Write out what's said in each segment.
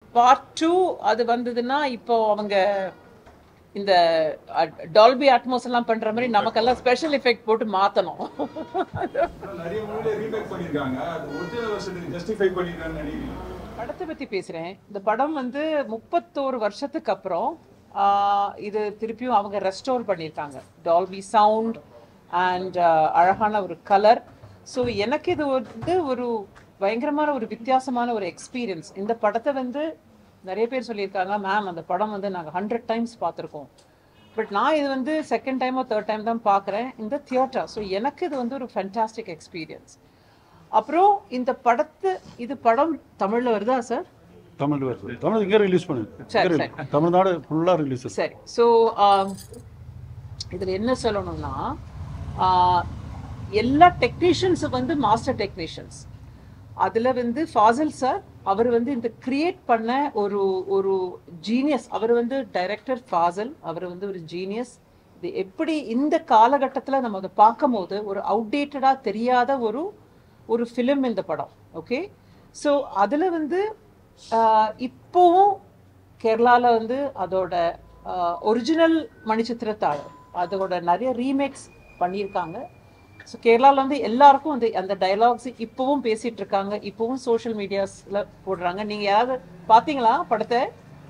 Part two அது வந்ததுன்னா இப்போ அவங்க இந்த டால்பி அட்மோஸ் எல்லாம் பண்ற மாதிரி நமக்கெல்லாம் ஸ்பெஷல் எஃபெக்ட் போட்டு மாத்தணும் ஆனா நிறைய மூவில ரீமேக் பண்ணிருக்காங்க அது ஒரிஜினல் வருஷத்துக்கு ஜஸ்டிஃபை பண்ணிருக்காங்கன்னு நினைக்கிறீங்க படத்தை பத்தி பேசுறேன் இந்த படம் வந்து முப்பத்தோரு வருஷத்துக்கு அப்புறம் ஆஹ், இது திருப்பியும் அவங்க ரெஸ்டோர் பண்ணியிருக்காங்க டால்பி சவுண்ட் அண்ட் அழகான ஒரு கலர் ஸோ எனக்கு இது வந்து ஒரு பயங்கரமான ஒரு வித்தியாசமான ஒரு எக்ஸ்பீரியன்ஸ் இந்த படத்தை வந்து நிறைய பேர் சொல்லியிருக்காங்க மேம் அந்த படம் வந்து நாங்கள் ஹண்ட்ரட் டைம்ஸ் பார்த்துருக்கோம் பட் நான் இது வந்து செகண்ட் டைமோ தேர்ட் டைம் தான் பார்க்குறேன் இந்த தியேட்டர் ஸோ எனக்கு இது வந்து ஒரு ஃபென்டாஸ்டிக் எக்ஸ்பீரியன்ஸ் அப்புறம் இந்த படத்து இது படம் தமிழ்ல வருதா சார் தமிழ் வருது தமிழ் இங்கே ரிலீஸ் பண்ணு சரி, இங்க release. தமிழ்நாடு ஃபுல்லாக ரிலீஸ் சரி ஸோ இதில் என்ன சொல்லணும்னா ஆஹ், எல்லா டெக்னீஷியன்ஸும் வந்து மாஸ்டர் டெக்னீஷியன்ஸ் அதில் வந்து ஃபாசில் சார் அவர் வந்து இந்த கிரியேட் பண்ண ஒரு ஒரு ஜீனியஸ் அவர் வந்து டைரக்டர் ஃபாசில் அவர் வந்து ஒரு ஜீனியஸ் இது எப்படி இந்த காலகட்டத்தில் நம்ம அதை பார்க்கும்போது ஒரு அவுடேட்டடாக தெரியாத ஒரு ஒரு ஃபிலிம் இந்த படம் ஓகே ஸோ அதில் வந்து ஆஹ், இப்போவும் கேரளாவில் வந்து அதோட ஒரிஜினல் மணிச்சித்திரத்தாள் அதோட நிறைய ரீமேக்ஸ் பண்ணியிருக்காங்க ஸோ கேரளாவில் வந்து எல்லாருக்கும் வந்து அந்த டயலாக்ஸ் இப்போவும் பேசிட்டு இருக்காங்க இப்போவும் சோஷியல் மீடியாஸில் போடுறாங்க நீங்கள் யாராவது பார்த்தீங்களா படத்தை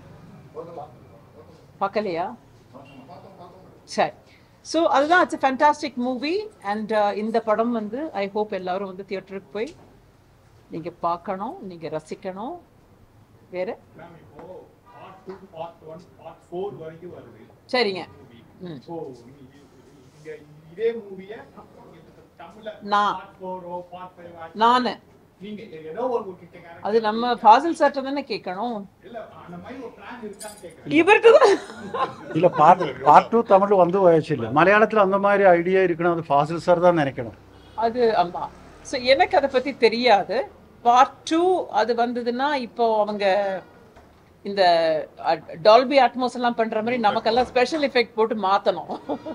பார்க்கலையா சரி ஸோ அதுதான் இட்ஸ் ஃபேண்டாஸ்டிக் மூவி அண்ட் இந்த படம் வந்து ஐ ஹோப் எல்லாரும் வந்து தியேட்டருக்கு போய் நீங்கள் பார்க்கணும் நீங்கள் ரசிக்கணும் வேற மேம் இப்போ part two part one part four வரைக்கும் வருது சரிங்க ம் ஸோ இங்க இதே மூவிய தமிழ்ல நான். பார்ட் ஃபோரோ பார்ட் ஃபைவ் நான் நீங்க ஏதோ ஒரு கிட்ட அது நம்ம ஃபாசில் சார்ட்ட தானே கேட்கணும் இல்ல அந்த மாதிரி ஒரு பிளான் இருக்கான்னு கேக்குறேன் இவர்கிட்ட தான் இல்லை பார்ட் பார்ட் டூ தமிழ் வந்து வயசில்லை மலையாளத்தில் அந்த மாதிரி ஐடியா இருக்கணும் அது ஃபாசில் சார் தான் நினைக்கணும் அது ஆமா ஸோ எனக்கு அதை பத்தி தெரியாது பார்ட் டூ அது வந்ததுன்னா இப்போ அவங்க இந்த டால்பி அட்மோஸ் எல்லாம் பண்ற மாதிரி நமக்கெல்லாம் ஸ்பெஷல் எஃபெக்ட் போட்டு மாத்தணும்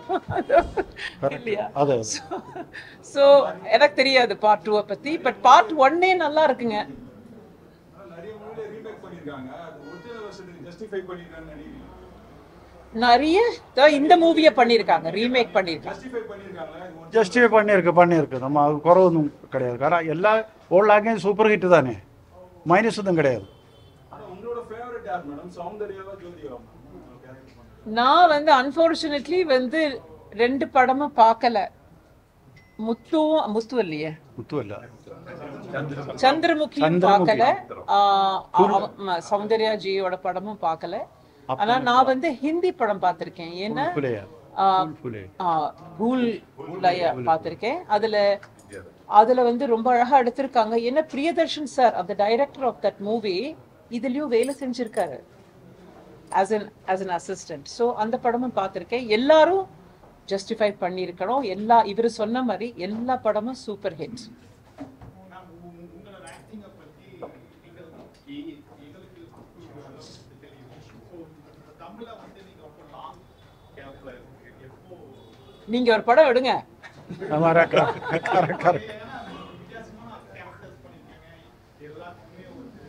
இல்லையா அது ஸோ எனக்கு தெரியாது பார்ட் டூவை பத்தி பட் பார்ட் ஒன்னே நல்லா இருக்குங்க ஆனா நிறைய மூவில ரீமேக் பண்ணிருக்காங்க அது ஒரிஜினல் வருஷத்துக்கு ஜஸ்டிஃபை பண்ணிருக்காங்கன்னு நினைக்கிறீங்க நிறைய இதோ இந்த மூவியை பண்ணியிருக்காங்க ரீமேக் பண்ணியிருக்காங்க ஜஸ்டிஃபை பண்ணிருக்காங்களா இது original ஜஸ்டிஃபை பண்ணியிருக்கு பண்ணியிருக்கு நம்ம அது குறவொன்றும் கிடையாது காரணம் எல்லா ஓல்ட் லாங்குவேஜ் சூப்பர் ஹிட் தானே மைனஸ் ஒன்றும் கிடையாது ஆனா உங்களோட ஃபேவரட் யார் மேடம் சௌந்தர்யாவா ஜோதியாவா கேரக்டர் பண்ணுறது நான் வந்து அன்ஃபார்ச்சுனேட்லி வந்து ரெண்டு படமும் பார்க்கல முத்துவும் முத்து இல்லையே முத்து இல்லை சந்திரமுகியும் சந்திரமுகி. பார்க்கல ஆஹ் அவ- ம, சௌந்தர்யா ஜியோட படமும் பார்க்கல ஆனா நான் வந்து ஹிந்தி படம் பார்த்திருக்கேன் ஏன்னா புலையா ஆஹ், புலே ஆஹ், பூல் லய பார்த்திருக்கேன் அதுல அதுல வந்து ரொம்ப அழகா எடுத்திருக்காங்க ஏன்னா பிரியதர்ஷன் சார் அந்த டைரக்டர் ஆஃப் தட் மூவி இதுலயும் வேலை செஞ்சிருக்காரு as an as an assistant so அந்த படமும் பார்த்திருக்கேன் எல்லாரும் ஜஸ்டிஃபை பண்ணியிருக்கணும் எல்லா இவர் சொன்ன மாதிரி எல்லா படமும் சூப்பர் ஹிட் நான் உங்க- உங்களோட ஆக்டிங்கை பத்தி நீங்கள் எ- எங்களுக்கு தெரியும் ஸோ தமிழ்ல வந்து நீங்க ரொம்ப லாங் கேப்ல எப்போ நீங்க ஒரு படம் எடுங்க கரெக்ட் கரெக்ட் கரெக்ட் ஏன்னா வித்தியாசமான கேரக்டர்ஸ் பண்ணிருக்காங்க எல்லாத்துக்குமே வந்து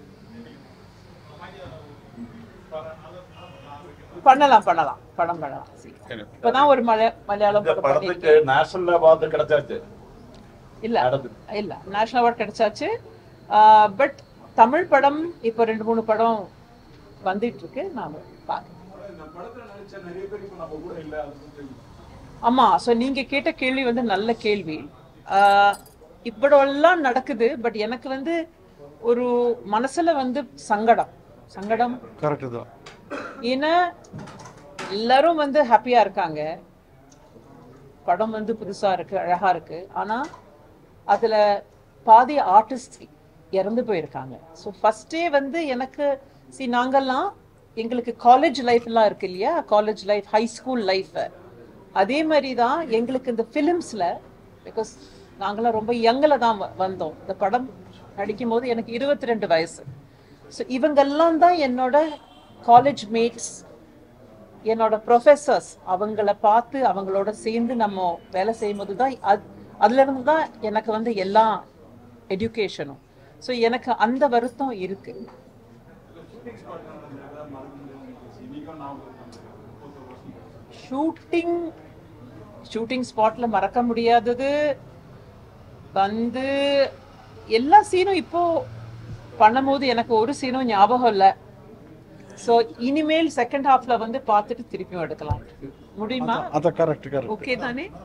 பண்ணலாம் பண்ணலாம் படம் பண்ணலாம் இப்பதான் ஒரு மலை மலையாளம் இந்த படம் படத்துக்கு பண்ணிருக்கேன். நேஷனல் அவார்டு கிடைச்சாச்சு இல்ல நடந்து. இல்ல நேஷனல் அவார்ட் கிடைச்சாச்சு பட் தமிழ் படம் இப்போ ரெண்டு மூணு படம் வந்துட்டு இருக்கு நாம பார்க்கலாம் ஆனா இந்த படத்துல நடிச்ச நிறைய பேர் இப்போ நம்ம கூட இல்ல அது கொஞ்சம் ஆமா ஸோ நீங்க கேட்ட கேள்வி வந்து நல்ல கேள்வி ஆஹ் இப்படியெல்லாம் நடக்குது பட் எனக்கு வந்து ஒரு மனசுல வந்து சங்கடம் சங்கடம் கரெக்டு தான் ஏன்னா எல்லாரும் வந்து ஹாப்பியா இருக்காங்க படம் வந்து புதுசா இருக்கு அழகா இருக்கு ஆனா அதுல பாதி ஆர்டிஸ்ட் இறந்து போயிருக்காங்க ஸோ ஃபர்ஸ்டே வந்து எனக்கு சி நாங்கெல்லாம் எங்களுக்கு காலேஜ் லைஃப்லாம் இருக்கு இல்லையா college life high school life அதே மாதிரி தான் எங்களுக்கு இந்த ஃபிலிம்ஸில் பிகாஸ் நாங்களாம் ரொம்ப யங்கில் தான் வ- வந்தோம் இந்த படம் நடிக்கும் போது எனக்கு இருபத்தி ரெண்டு வயசு ஸோ இவங்கெல்லாம் தான் என்னோட காலேஜ் மேட்ஸ் என்னோட ப்ரொஃபஸர்ஸ் அவங்கள பார்த்து அவங்களோட சேர்ந்து நம்ம வேலை செய்யும்போது தான் அது அதுலேருந்து தான் எனக்கு வந்து எல்லா எஜுகேஷனும் ஸோ எனக்கு அந்த வருத்தம் இருக்கு ஷூட்டிங் ஸ்பாட் நடந்தது மறக்க முடியாது இன்னைக்கும் ஞாபகம் இருக்கு நம்மளுக்கு போத்த வருஷம் ஷூட்டிங் ஷூட்டிங் ஸ்பாட்ல மறக்க முடியாதது வந்து எல்லா சீனும் இப்போ பண்ணும்போது எனக்கு ஒரு சீனும் ஞாபகம் இல்லை ஸோ இனிமேல் செகண்ட் ஹாஃப்ல வந்து பார்த்துட்டு திருப்பியும் எடுக்கலாம் முடியுமா அதான் கரெக்ட் கரெக்ட் ஓகே தானே